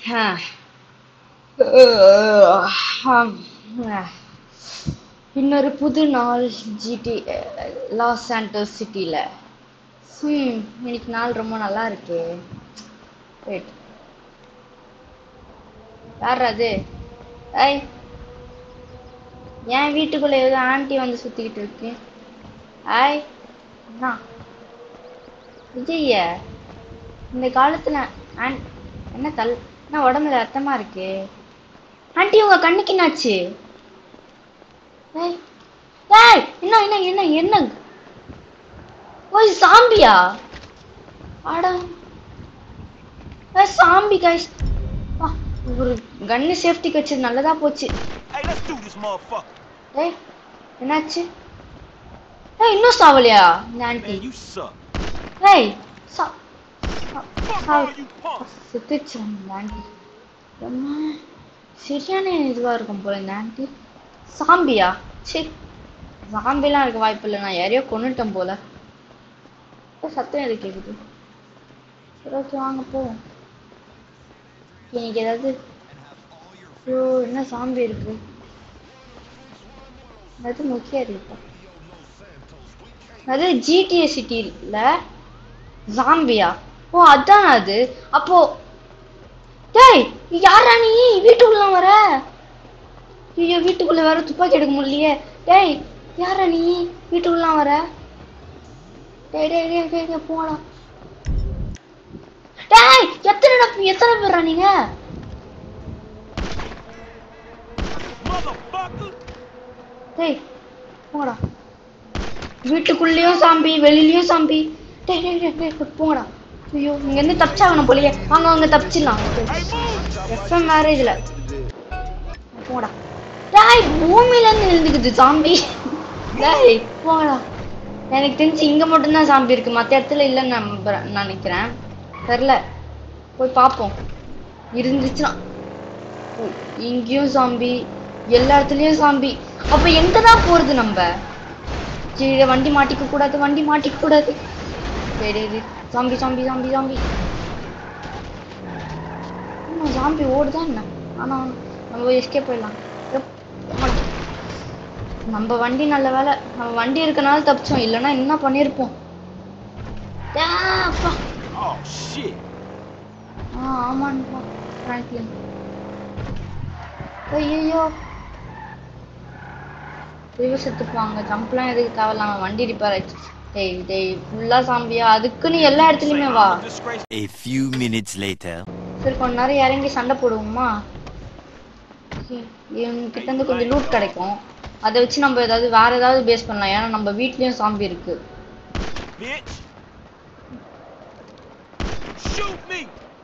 இன்னொரு புது நாள் ஜிடி லாஸ் சாண்டோஸ் சிட்டியில் ம் இன்னைக்கு நாள் ரொம்ப நல்லா இருக்கு வெயிட் யார் அது ஐய் என் வீட்டுக்குள்ள ஏதோ ஆன்ட்டி வந்து சுத்திக்கிட்டு இருக்கு ஐய் அண்ணா விஜய்ய இந்த காலத்துல ஆன் என்ன தல் என்ன உடம்புல ரத்தமா இருக்கு ஆன்ட்டி உங்க கண்ணுக்கு என்னாச்சு ஏய் ஏய் என்ன என்ன என்ன என்ன ஓய் சாம்பியா அட ஏய் சாம்பி கைஸ் ஒரு கன்னு சேஃப்டிக்கு வச்சது நல்லதா போச்சு Hey, let's do this, motherfucker. ஏய் என்னாச்சு ஏய் இன்னும் சாவலையா இந்த ஆன்ட்டி Man, you suck. ஏய் சா சா- Fuck சாவ all you punks. செத்துச்சு இந்த ஆன்ட்டி அம்மா சரியான இதுவா இருக்கும் போல இந்த ஆன்ட்டி சாம்பியா சி சாம்பிலாம் இருக்க வாய்ப்பு இல்லை நான் யாரையோ கொன்னுட்டேன் போல ஏ, சத்தம் எது கேக்குது சரி ஓகே வாங்க போவோம் இன்னைக்கு ஏதாவது ஐயோ என்ன சாம்பி இருக்கு அது முக்கியம் இருக்கு அது ஜிடிஏ சிட்டில ஜாம்பியா ஓ அதான் அது அப்போ டேய் யாரா நீ வீட்டுக்குள்ள வர ஐயோ வீட்டுக்குள்ள வர துப்பாக்கி எடுக்க முடியலையே டேய் யாரா நீ வீட்டுக்குள்ள வர டேய் டேய் டேய் டேய், டேய் போடா டேய் எத்தனை நப்- எத்தனை பேரா நீங்க Motherfucker. டேய் போங்கடா வீட்டுக்குள்ளேயும் சாம்பி வெளியிலயும் சாம்பி டேய் டேய் டேய் டேய் போங்கடா ஐயோ இங்க இருந்து தப்பிச்சாகணும் போலயே வாங்க வாங்க தப்பிச்சிடலாம் Hey, move. எஃப்எம் வேற இதுல போங்கடா டேய் பூமியில இருந்து விழுந்துக்குது சாம்பி டேய் போங்கடா எனக்கு தெரிஞ்சு இங்க மட்டும்தான் சாம்பி இருக்கு மத்த இடத்துல இல்லைன்னு நம்புறேன் நினைக்கிறேன் தெரில போய் பார்ப்போம் இருந்துச்சுன்னா ஓ, இங்கேயும் சாம்பி எல்லா இடத்துலயும் சாம்பி அப்ப எங்க தான் போறது நம்ம சரி வண்டி மாட்டிக்க கூடாது வண்டி மாட்டிக்க கூடாது சரி சரி. சாம்பி சாம்பி சாம்பி சாம்பி ஆமா சாம்பி ஓடுதான் என்ன ஆனா நம்ம எஸ்கேப் போயிடலாம் எப், மாட்டி. நம்ம வண்டி நல்ல வேலை நம்ம வண்டி இருக்கனால தப்பிச்சோம் இல்லைன்னா என்ன பண்ணியிருப்போம் ஆ, அப்பா Oh, shit. ஆ ஆமாண்டா ஃப்ராங்க்லின் ஐயோ இவ செத்துப்பாங்க ஜம்ப்லாம் எதுக்கு தேவையில்லாம வண்டி ரிப்பேர் ஆயிடுச்சு டேய் டேய் ஃபுல்லா சாம்பியா அதுக்குன்னு எல்லா இடத்துலயுமே வா I'm a disgrace. A few minutes later. சரி கொஞ்ச நேரம் இறங்கி சண்டை போடுவோமா இவங்க கிட்ட இருந்து கொஞ்சம் லூட் கிடைக்கும் அதை வச்சு நம்ம ஏதாவது வேற ஏதாவது பேஸ் பண்ணலாம் ஏன்னா நம்ம வீட்லயும் சாம்பி இருக்கு Bitch. Shoot me.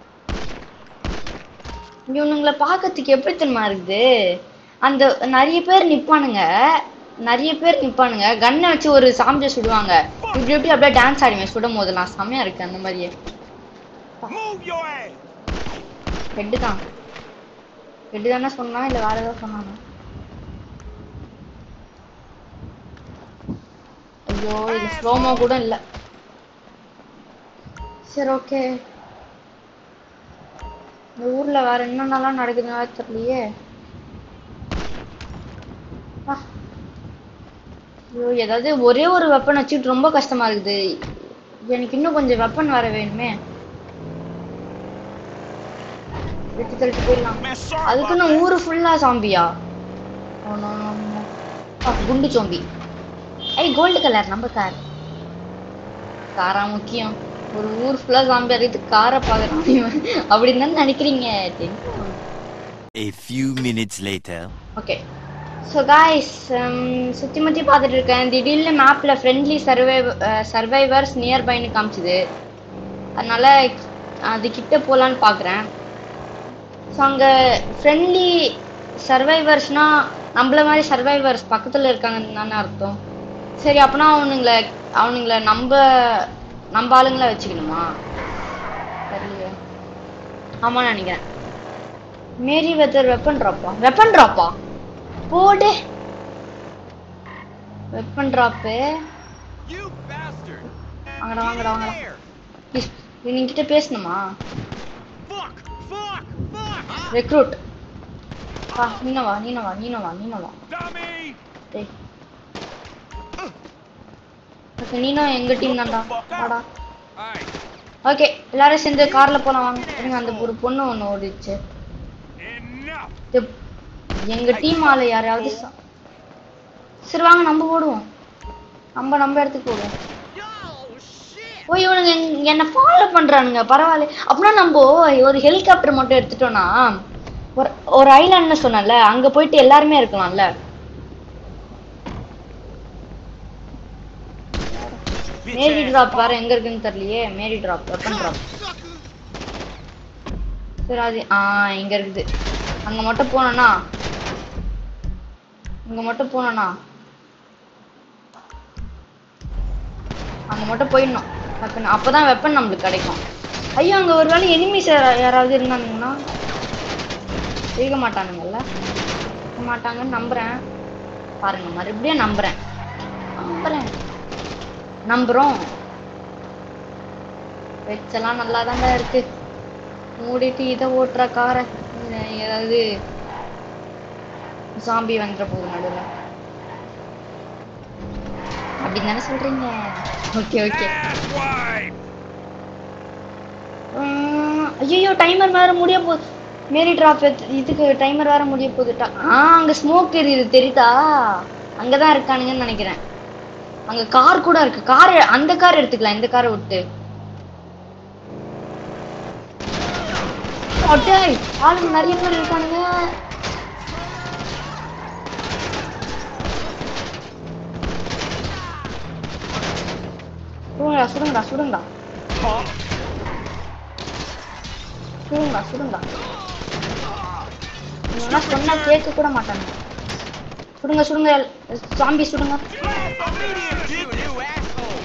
இவனுங்களை பார்க்கறதுக்கு எப்படி தெரியுமா இருக்குது அந்த நிறைய பேர் நிப்பானுங்க நிறைய பேர் நிப்பானுங்க கன்னை வச்சு ஒரு சாம்பியை சுடுவாங்க இப்படி எப்படி அப்படியே டான்ஸ் ஆடுவேன் சுடும் போதெல்லாம் செம்மையா இருக்கு அந்த மாதிரியே Move your ass. ஹெட்டு தான் ஹெட்டு தானே சொன்னா இல்ல வேற ஏதாவது சொன்னானா ஐயோ இது ஸ்லோமோ கூட இல்ல சரி ஓகே இந்த ஊர்ல வேற என்னென்னலாம் நடக்குதுன்னு தெரியலையே ஆ. ஐயோ ஏதாவது ஒரே ஒரு வெப்பன் வச்சுட்டு ரொம்ப கஷ்டமா இருக்குது எனக்கு இன்னும் கொஞ்சம் வெப்பன் வர வேணுமே வெட்டி தள்ளிட்டு போயிடலாம் Man, sorry about அதுக்குன்னு that. ஊரு ஃபுல்லா Zambia Oh, no, no, no. ஆ, குண்டு சோம்பி ஐய் கோல்டு கலர் நம்ம கார் காரா முக்கியம் ஒரு ஊர் ஃபுல்லா சாம்பி அதுக்கு காரை பார்க்கணும் அப்படின்னு தானே நினைக்கிறீங்க A few minutes later. Okay so guys சுற்றி முற்றி பார்த்துட்டு இருக்கேன் திடீர்னு மேப்பில் ஃப்ரெண்ட்லி சர்வை சர்வைவர்ஸ் நியர்பைன்னு காமிச்சுது அதனால அது கிட்ட போகலான்னு பார்க்குறேன் ஸோ அங்கே ஃப்ரெண்ட்லி சர்வைவர்ஸ்னா நம்மள மாதிரி சர்வைவர்ஸ் பக்கத்தில் இருக்காங்கன்னு தானே அர்த்தம் சரி அப்போனா அவனுங்களை அவனுங்களை நம்ம நம்ம ஆளுங்களை வச்சுக்கணுமா தெரியலையே ஆமாம் நினைக்கிறேன் மேரி வெதர் வெப்பன் ட்ராப்பா வெப்பன் ட்ராப்பா போடு வெப்பன் ட்ராப்பு You bastard. வாங்கடா வாங்கடா வாங்கடா There. ப்ளீஸ் நீங்கிட்ட பேசணுமா Fuck. Fuck. Fuck. ரெக்ரூட் வா நீன வா நீன வா நீன வா நீன வா Dummy! டேய் ஓகே நீனும் எங்க டீம் தான்டா வாடா Alright, ஓகே எல்லாரும் சேர்ந்து கார்ல போலாம் வாங்க இருங்க அந்த ஒரு பொண்ணு ஒண்ணு ஓடிச்சு enough! இது எங்க டீம் ஆளு யாரையாவது ச- சரி வாங்க நம்ம ஓடுவோம் நம்ம நம்ம இடத்துக்கு ஓடுவோம் ஓ இவனுங்க எங்க- என்ன ஃபாலோ பண்றானுங்க பரவாயில்ல அப்படின்னா நம்ம ஒரு ஹெலிகாப்டர் மட்டும் எடுத்துட்டோம்னா ஒரு ஒரு ஐலாண்ட்னு சொன்னேன்ல அங்க போயிட்டு எல்லாருமே இருக்கலாம்ல மேரி டிராப் வேற எங்க இருக்குன்னு தெரியலையே மேரி டிராப் வெப்பன் டிராப் சரி அது ஆ இங்க இருக்குது அங்க மட்டும் போனோம்னா அங்க மட்டும் போனோம்னா அங்க மட்டும் போயிடணும் டக்குன்னு அப்பதான் வெப்பன் நம்மளுக்கு கிடைக்கும் ஐயோ அங்க ஒருவேளை எனிமிஸ் யாராவது இருந்தானுங்கன்னா இருக்க மாட்டானுங்கல்ல இருக்க மாட்டாங்கன்னு நம்புறேன் பாருங்க மறுபடியும் நம்புறேன் நம்புறேன் நம்புறோம் வெச்செல்லாம் நல்லா இருக்கு மூடிட்டு இதை ஓட்டுற காரை ஏதாவது சாம்பி வந்துட போகுது நடுவில் அப்படின்னு தானே சொல்றீங்க ஓகே ஓகே Asswipe! ஐயோ டைமர் வேற முடிய போகுது மேரி டிராப் இதுக்கு டைமர் வேற முடிய போகுதுட்டா ஆ அங்க ஸ்மோக் எரியுது தெரியுதா அங்கதான் இருக்கானுங்கன்னு நினைக்கிறேன் அங்க கார் கூட இருக்கு கார் அந்த கார் எடுத்துக்கலாம் இந்த காரை விட்டு அடேய் ஆளுங்க நிறைய பேர் இருக்கானுங்க சுடுங்கடா சுடுங்கடா சுடுங்கடா சுடுங்கடா சுடுங்கடா இவனா சொன்னா கேட்க கூட மாட்டாங்க சுடுங்க சுடுங்க சாம்பி சுடுங்க Immediate dig you asshole!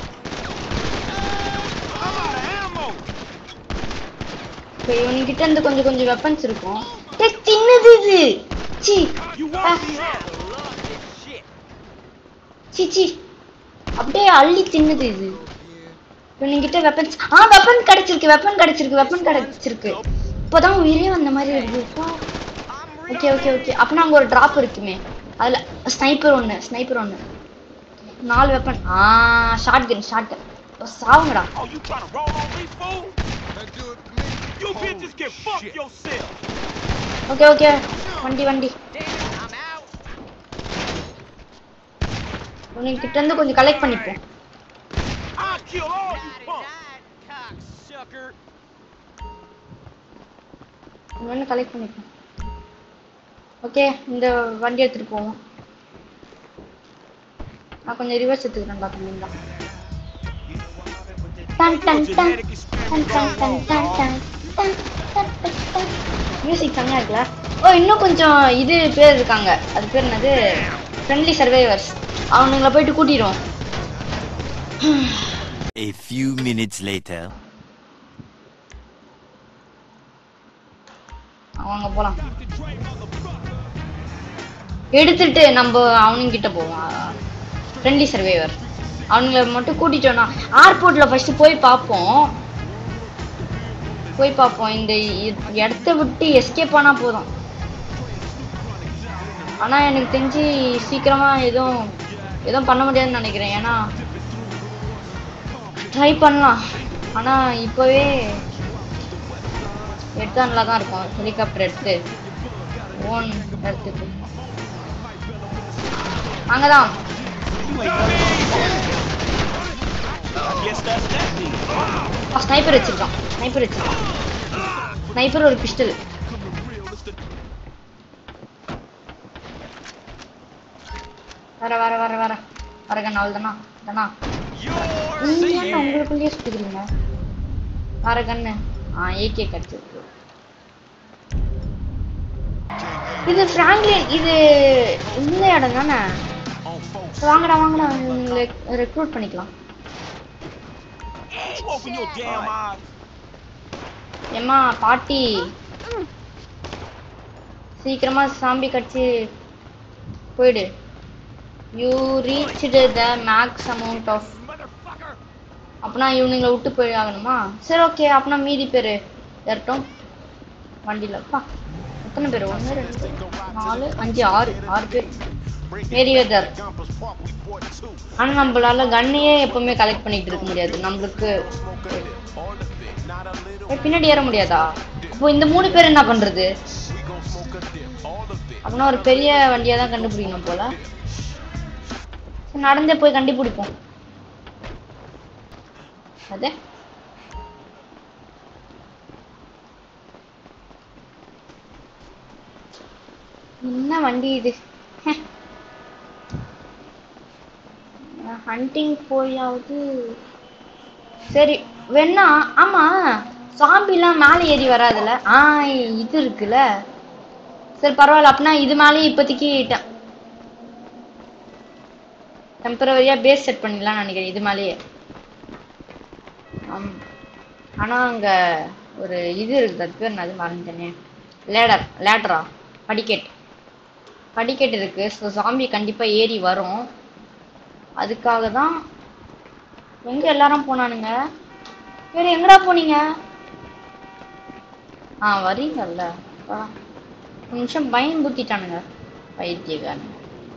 I'm out of ammo! இப்போ இவனுங்கிட்ட இருந்து கொஞ்சம் கொஞ்சம் வெப்பன்ஸ் இருக்கும் டேய் சின்னது இது சி You won't be happy! Shit! சி சி அப்படியே அள்ளி தின்னுது இது இவனுங்கிட்ட வெப்பன்ஸ் ஆ வெப்பன் கிடைச்சிருக்கு வெப்பன் கிடைச்சிருக்கு வெப்பன் கிடைச்சிருக்கு இப்போதான் உயிரே வந்த மாதிரி இருக்கு ஓகே ஓகே ஓகே அப்பனா அங்க ஒரு டிராப் இருக்குமே அதுல ஸ்னைப்பர் ஒண்ணு ஸ்னைப்பர் ஒண்ணு நாலு வெப்பன் ஆ ஷார்ட் கன் ஷார்ட் கன் சாவுங்கடா Oh, you trying to roll on me, fool? You bitches can fuck yourself! Okay okay வண்டி வண்டி உனக்கிட்ட இருந்து கொஞ்சம் கலெக்ட் பண்ணிப்போம் I'll kill all you punks! Cocksucker! ஒன்று கலெக்ட் பண்ணிப்போம் ஓகே இந்த வண்டி எடுத்துட்டு போவோம் நான் கொஞ்சம் ரிவர்ஸ் எடுத்துக்கிறேன்டா தம்பிங்களா டன் டன் டன் டன் டன் டன் டன் டன் டன் டன் டன் டன் மியூசிக் செம்மையா இருக்குல்ல ஓ இன்னும் கொஞ்சம் இது பேர் இருக்காங்க அது பேர் என்னது ஃப்ரெண்ட்லி சர்வைவர்ஸ் அவனுங்களை போயிட்டு கூட்டிடுவோம் A few minutes later. அவங்க போலாம் எடுத்துட்டு நம்ம அவனுங்கிட்ட போவோம் ஃப்ரெண்ட்லி சர்வைவர் அவனுங்களை மட்டும் கூட்டிட்டோம்னா ஏர்போர்ட்ல ஃபர்ஸ்ட் போய் பார்ப்போம் போய் பார்ப்போம் இந்த இ- இடத்த விட்டு எஸ்கேப் ஆனா போதும் ஆனா எனக்கு தெரிஞ்சு சீக்கிரமா எதுவும் எதுவும் பண்ண முடியாதுன்னு நினைக்கிறேன் ஏன்னா ட்ரை பண்ணலாம் ஆனா இப்போவே எடுத்தா நல்லா தான் இருக்கும் ஹெலிகாப்டர் எடுத்து ஓன் எடுத்துட்டு அங்கதான் I guess that's that thing. Sniper வச்சிருக்கான் ஸ்னைப்பர் வச்சிருக்கான் ஸ்னைப்பர் ஒரு பிஸ்டல் வர வர வர வர வர கண்ணால் தானா தானா You're நீங்க seeing என்ன உங்களுக்குள்ளேயே சுத்துக்கிறீங்க வர கண்ணு ஆ ஏகே கிடைச்சிருக்கு இது பிராங்க்லின் இது இந்த இடம் தானே on folks. வாங்கடா வாங்கடா உங்களை ரெக்ரூட் பண்ணிக்கலாம் You open your damn eyes. ஏம்மா பாட்டி சீக்கிரமா சாம்பி கடிச்சு போயிடு you reach the max amount of Motherfucker! அப்பனா இவனுங்களை விட்டு போய் ஆகணுமா சரி ஓகே அப்பனா மீதி பேர் வரட்டும் வண்டியில அப்பா எத்தனை பேர் ஒன்று ரெண்டு நாலு அஞ்சு ஆறு ஆறு பேர் ஏறி வந்தார் ஆனா நம்மளால கன்னையே எப்பவுமே கலெக்ட் பண்ணிட்டு இருக்க முடியாது நம்மளுக்கு ஏய், பின்னாடி ஏற முடியாதா அப்போ இந்த மூணு பேர் என்ன பண்றது அப்படின்னா ஒரு பெரிய வண்டியா தான் கண்டுபிடிக்கணும் போல சரி, நடந்தே போய் கண்டுபிடிப்போம் அது என்ன வண்டி இது ஹண்டிங் போயாவது சரி வேணா ஆமா சாம்பிலாம் மேலே ஏறி வராதுல்ல ஆ இது இருக்குல்ல சரி பரவாயில்ல அப்படின்னா இது மேலேயே இப்போதைக்கு டெம்பரவரியா பேஸ் செட் பண்ணிடலாம் நினைக்கிறேன் இது மேலேயே ஆம். ஆனா அங்க ஒரு இது இருக்குது அது பேர் என்னது மறந்துட்டேனே லேடர் லேடரா படிக்கட் படிக்கட் இருக்கு ஸோ சாம்பி கண்டிப்பா ஏறி வரும் அதுக்காக தான் எங்க எல்லாரும் போனானுங்க வேற எங்கடா போனீங்க ஆ வரீங்கல்ல வா. ஒரு நிமிஷம் பயம் புத்திட்டானுங்க பைத்தியக்காரன்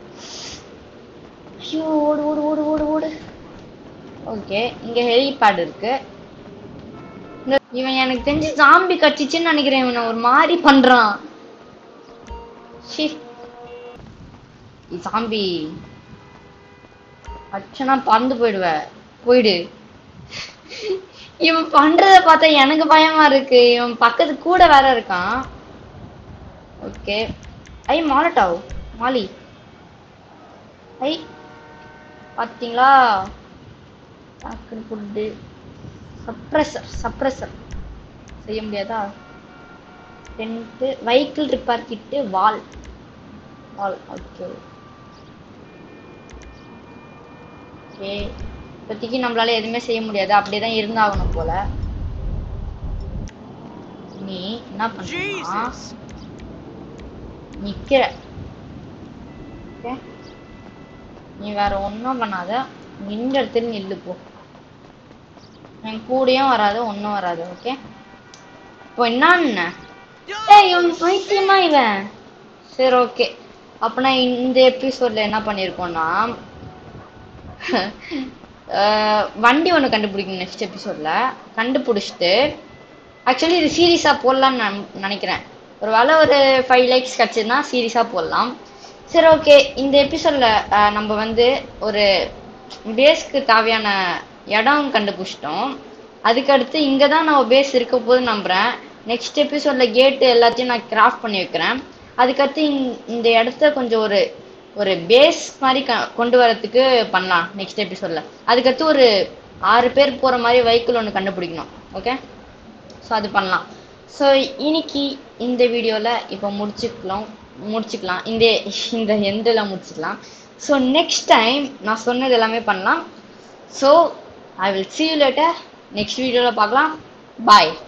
ஐயோ ஓடு ஓடு ஓடு ஓடு ஓடு ஓகே இங்க ஹெலிபேட் இருக்கு இந்த இவன் எனக்கு தெரிஞ்சு ஜாம்பி கடிச்சிச்சுன்னு நினைக்கிறேன் இவனை ஒரு மாதிரி பண்றான் ஷி ஜாம்பி அச்சனா பறந்து போயிடுவ போயிடு இவன் பண்றத பார்த்தா எனக்கு பயமா இருக்கு இவன் பக்கத்து கூட வேற இருக்கான் ஓகே ஐ மாலட்டாவ் மாலி ஐ பாத்தீங்களா டாக்குன்னு ஃபுட்டு சப்ரஸர் சப்ரஸர் செய்ய முடியாதா tent vehicle repair kit wall wall okay okay இப்போதைக்கு நம்மளால எதுவுமே செய்ய முடியாது அப்படியே தான் இருந்தாகணும் போல நீ என்ன பண்ணா Jesus! நிக்கிற ஓகே நீ வேற ஒன்றும் பண்ணாத நின்ற இடத்துல நில்லு போ என் கூடயும் வராது ஒன்றும் வராது ஓகே இப்போ என்ன ஏய் இவன் பைத்தியமா இவன் சரி ஓகே அப்பனா இந்த எபிசோட்ல என்ன பண்ணியிருக்கோம்னா அஹ், வண்டி ஒன்று கண்டுபிடிக்கணும் நெக்ஸ்ட் எபிசோட்ல கண்டுபிடிச்சிட்டு ஆக்சுவலி இது சீரியஸாக போடலாம்னு நான் நினைக்கிறேன் ஒரு வேளை ஒரு ஃபைவ் லைக்ஸ் கிடச்சதுன்னா சீரியஸாக போடலாம் சரி ஓகே இந்த எபிசோடில் நம்ம வந்து ஒரு பேஸ்க்கு தேவையான இடம் கண்டுபிடிச்சிட்டோம் அதுக்கடுத்து இங்கே தான் நம்ம பேஸ் இருக்க போது நம்புகிறேன் நெக்ஸ்ட் எபிசோடில் கேட்டு எல்லாத்தையும் நான் கிராஃப்ட் பண்ணி வைக்கிறேன் அதுக்கடுத்து இந்த- இந்த இடத்த கொஞ்சம் ஒரு ஒரு பேஸ் மாதிரி க கொண்டு வரதுக்கு பண்ணலாம் நெக்ஸ்ட் எபிசோடில் அதுக்கடுத்து ஒரு ஆறு பேர் போகிற மாதிரி வெஹிக்கிள் ஒன்று கண்டுபிடிக்கணும் ஓகே ஸோ அது பண்ணலாம் ஸோ இன்னைக்கு இந்த வீடியோவில் இப்போ முடிச்சுக்கலாம் முடிச்சுக்கலாம் இந்த இந்த எண்டில் முடிச்சுக்கலாம் ஸோ நெக்ஸ்ட் டைம் நான் சொன்னது எல்லாமே பண்ணலாம் so I will see you later next வீடியோவில் பார்க்கலாம் பாய்